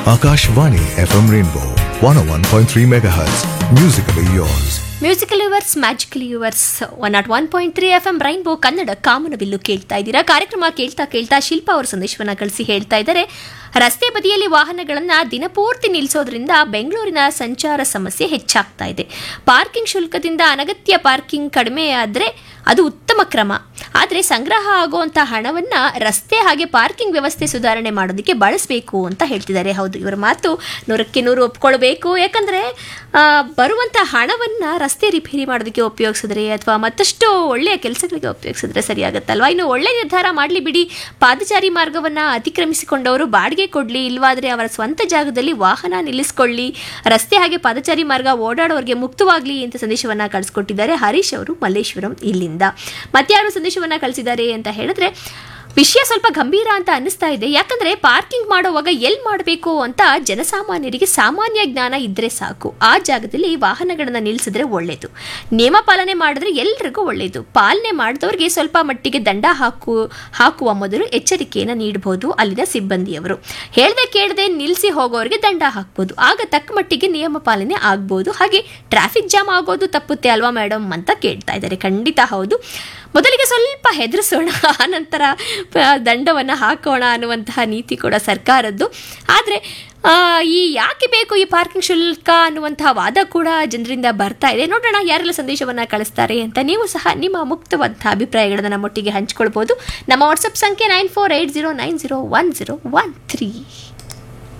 Akashvani FM Rainbow 101.3 MHz. Musically yours. Musical yours magical yours one nought one point three F M rainbow Kannada ಕಾಮನಬಿಲ್ಲು ಕೇಳ್ತಾ ಇದ್ದೀರಾ ಕಾರ್ಯಕ್ರಮ ಕೇಳ್ತಾ ಕೇಳ್ತಾ ಶಿಲ್ಪ ಅವರ ಸಂದೇಶವನ್ನ ಕಳಿಸಿ ಹೇಳ್ತಾ ಇದ್ದಾರೆ ರಸ್ತೆ ಬದಿಯಲ್ಲಿ ವಾಹನಗಳನ್ನ ದಿನಪೂರ್ತಿ ನಿಲ್ಲಿಸೋದ್ರಿಂದ ಬೆಂಗಳೂರಿನ ಸಂಚಾರ ಸಮಸ್ಯೆ ಹೆಚ್ಚಾಗ್ತಾ ಇದೆ ಪಾರ್ಕಿಂಗ್ ಶುಲ್ಕದಿಂದ ಅನಗತ್ಯ ಪಾರ್ಕಿಂಗ್ ಕಡಿಮೆ ಆದರೆ ಅದು ಉತ್ತಮ ಕ್ರಮ ಆದರೆ ಸಂಗ್ರಹ ಆಗುವಂಥ ಹಣವನ್ನ ರಸ್ತೆ ಹಾಗೆ ಪಾರ್ಕಿಂಗ್ ವ್ಯವಸ್ಥೆ ಸುಧಾರಣೆ ಮಾಡೋದಕ್ಕೆ ಬಳಸಬೇಕು ಅಂತ ಹೇಳ್ತಿದ್ದಾರೆ ಹೌದು ಇವರ ಮಾತು ನೂರಕ್ಕೆ ನೂರು ಒಪ್ಕೊಳ್ಬೇಕು ಯಾಕಂದ್ರೆ ಆ, ಬರುವಂಥ ಹಣವನ್ನ ರಸ್ತೆ ರಿಪೇರಿ ಮಾಡೋದಕ್ಕೆ ಉಪಯೋಗಿಸಿದ್ರೆ ಅಥವಾ ಮತ್ತಷ್ಟು ಒಳ್ಳೆಯ ಕೆಲಸಗಳಿಗೆ ಉಪಯೋಗಿಸಿದ್ರೆ ಸರಿಯಾಗತ್ತಲ್ವಾ ಇನ್ನು ಒಳ್ಳೆ ನಿರ್ಧಾರ ಮಾಡಲಿ ಬಿಡಿ ಪಾದಚಾರಿ ಮಾರ್ಗವನ್ನ ಅತಿಕ್ರಮಿಸಿಕೊಂಡವರು ಬಾಡಿಗೆ ಕೊಡಲಿ ಇಲ್ವಾದ್ರೆ ಅವರ ಸ್ವಂತ ಜಾಗದಲ್ಲಿ ವಾಹನ ನಿಲ್ಲಿಸ್ಕೊಳ್ಳಿ ರಸ್ತೆ ಹಾಗೆ ಪಾದಚಾರಿ ಮಾರ್ಗ ಓಡಾಡೋರಿಗೆ ಮುಕ್ತವಾಗ್ಲಿ ಅಂತ ಸಂದೇಶವನ್ನ ಕಳಿಸ್ಕೊಟ್ಟಿದ್ದಾರೆ ಹರೀಶ್ ಅವರು ಮಲ್ಲೇಶ್ವರಂ ಇಲ್ಲಿಂದ ಮತ್ಯಾರು ಸಂದೇಶವನ್ನ ಕಳಿಸಿದ್ದಾರೆ ಅಂತ ಹೇಳಿದ್ರೆ ವಿಷಯ ಸ್ವಲ್ಪ ಗಂಭೀರ ಅಂತ ಅನ್ನಿಸ್ತಾ ಇದೆ ಯಾಕಂದ್ರೆ ಪಾರ್ಕಿಂಗ್ ಮಾಡುವಾಗ ಎಲ್ಲಿ ಮಾಡಬೇಕು ಅಂತ ಜನಸಾಮಾನ್ಯರಿಗೆ ಸಾಮಾನ್ಯ ಜ್ಞಾನ ಇದ್ರೆ ಸಾಕು ಆ ಜಾಗದಲ್ಲಿ ವಾಹನಗಳನ್ನ ನಿಲ್ಲಿಸಿದ್ರೆ ಒಳ್ಳೇದು ನಿಯಮ ಪಾಲನೆ ಮಾಡಿದ್ರೆ ಎಲ್ರಿಗೂ ಒಳ್ಳೇದು ಪಾಲನೆ ಮಾಡಿದವ್ರಿಗೆ ಸ್ವಲ್ಪ ಮಟ್ಟಿಗೆ ದಂಡ ಹಾಕು ಹಾಕುವ ಮೊದಲು ಎಚ್ಚರಿಕೆಯನ್ನು ನೀಡಬಹುದು ಅಲ್ಲಿನ ಸಿಬ್ಬಂದಿಯವರು ಹೇಳ್ದೆ ಕೇಳದೆ ನಿಲ್ಲಿಸಿ ಹೋಗೋರಿಗೆ ದಂಡ ಹಾಕ್ಬೋದು ಆಗ ತಕ್ಕ ಮಟ್ಟಿಗೆ ನಿಯಮ ಪಾಲನೆ ಆಗ್ಬೋದು ಹಾಗೆ ಟ್ರಾಫಿಕ್ ಜಾಮ್ ಆಗೋದು ತಪ್ಪುತ್ತೆ ಅಲ್ವಾ ಮೇಡಮ್ ಅಂತ ಕೇಳ್ತಾ ಇದ್ದಾರೆ ಖಂಡಿತ ಹೌದು ಮೊದಲಿಗೆ ಸ್ವಲ್ಪ ಹೆದರಿಸೋಣ ಆನಂತರ ದಂಡವನ್ನು ಹಾಕೋಣ ಅನ್ನುವಂತಹ ನೀತಿ ಕೂಡ ಸರ್ಕಾರದ್ದು ಆದರೆ ಈ ಯಾಕೆ ಬೇಕು ಈ ಪಾರ್ಕಿಂಗ್ ಶುಲ್ಕ ಅನ್ನುವಂತಹ ವಾದ ಕೂಡ ಜನರಿಂದ ಬರ್ತಾ ಇದೆ ನೋಡೋಣ ಯಾರೆಲ್ಲ ಸಂದೇಶವನ್ನು ಕಳಿಸ್ತಾರೆ ಅಂತ ನೀವು ಸಹ ನಿಮ್ಮ ಮುಕ್ತವಾದಂತಹ ಅಭಿಪ್ರಾಯಗಳನ್ನು ನಮ್ಮೊಟ್ಟಿಗೆ ಹಂಚ್ಕೊಳ್ಬೋದು ನಮ್ಮ ವಾಟ್ಸಪ್ ಸಂಖ್ಯೆ nine four eight zero nine zero one zero one three